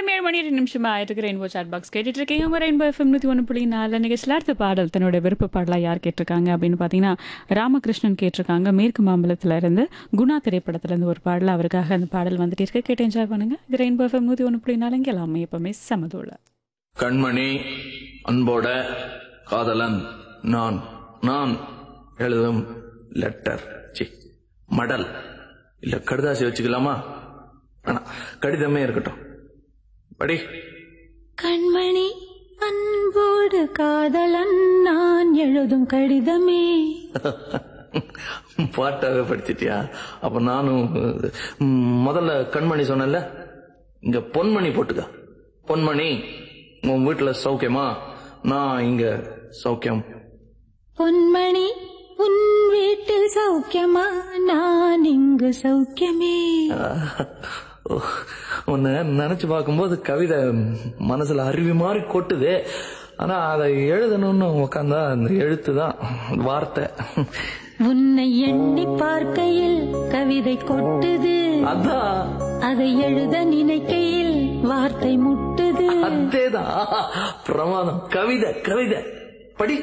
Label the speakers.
Speaker 1: நேரம் ஏழு மணி ரெண்டு நிமிஷமா ஆயிருக்கு ரெயின்போ சாட் பாக்ஸ் கேட்டுட்டு இருக்கீங்க உங்க ரெயின்போ எஃப்எம் நூற்றி ஒன்று புள்ளி நாலு நிகழ்ச்சியில் அடுத்த பாடல் தன்னோட விருப்ப பாடலாக யார் கேட்டிருக்காங்க அப்படின்னு பார்த்தீங்கன்னா ராமகிருஷ்ணன் கேட்டிருக்காங்க மேற்கு மாம்பலத்துல இருந்து குணா திரைப்படத்துல இருந்து ஒரு பாடல் அவருக்காக அந்த பாடல் வந்துட்டு இருக்கு கேட்டு என்ஜாய் பண்ணுங்க இது ரெயின்போ எஃப்எம் நூற்றி ஒன்று புள்ளி நாலு இங்கே எல்லாமே எப்பவுமே சமதோல
Speaker 2: கண்மணி அன்போட காதலன் நான் நான் எழுதும் லெட்டர் சி மடல் இல்ல கடுதாசி வச்சுக்கலாமா வேணாம் கடிதமே இருக்கட்டும் படி
Speaker 3: கண்மணி அன்போடு காதலன் நான் எழுதும் கடிதமே
Speaker 2: பாட்டாவே படிச்சிட்டியா அப்ப நானும் ம், முதல்ல கண்மணி சொன்னேன்ல இங்க பொன்மணி போட்டுக்க பொன்மணி உன் வீட்டுல சௌக்கியமா நான் இங்க சௌக்கியம்
Speaker 3: பொன்மணி உன் வீட்டில் சௌக்கியமா நான் இங்கு சௌக்கியமே
Speaker 2: உன்னை நினைச்சு பார்க்கும்போது கவிதை மனசுல அருவி மாதிரி கொட்டுது ஆனா அதை எழுதணும்னு உட்காந்தா அந்த எழுத்து தான் வார்த்தை
Speaker 3: உன்னை எண்ணி பார்க்கையில் கவிதை கொட்டுது
Speaker 2: அதான்
Speaker 3: அதை எழுத நினைக்கையில் வார்த்தை முட்டுது
Speaker 2: அதேதான் பிரமாதம் கவிதை கவிதை படி